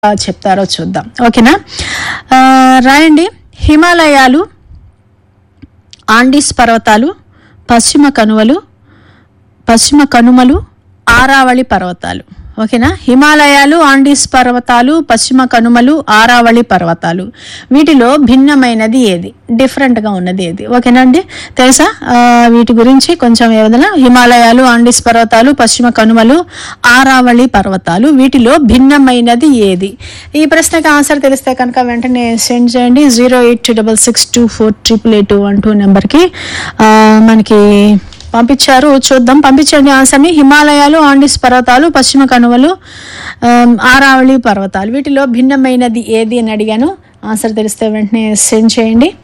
చెప్తారో చూద్దాం ఓకేనా ఆ, రాయండి హిమాలయాలు ఆండీస్ పర్వతాలు పశ్చిమ కనువలు పశ్చిమ కనుమలు ఆరావళి పర్వతాలు ఓకేనా హిమాలయాలు ఆండీస్ పర్వతాలు పశ్చిమ కనుమలు ఆరావళి పర్వతాలు వీటిలో భిన్నమైనది ఏది డిఫరెంట్గా ఉన్నది ఏది ఓకేనా అండి తెలుసా ఆ, వీటి గురించి కొంచెం ఏదైనా హిమాలయాలు ఆండీస్ పర్వతాలు పశ్చిమ కనుమలు ఆరావళి పర్వతాలు వీటిలో భిన్నమైనది ఏది ఈ ప్రశ్నకి ఆన్సర్ తెలిస్తే కనుక వెంటనే సెండ్ చేయండి zero eight double six two four triple eight one two నెంబర్కి ఆ, మనకి పంపించారు చూద్దాం పంపించండి ఆన్సర్ని హిమాలయాలు ఆండీస్ పర్వతాలు పశ్చిమ కనుమలు ఆమ్, ఆరావళి పర్వతాలు వీటిలో భిన్నమైనది ఏది అని అడిగాను ఆన్సర్ తెలిస్తే వెంటనే సెండ్ చేయండి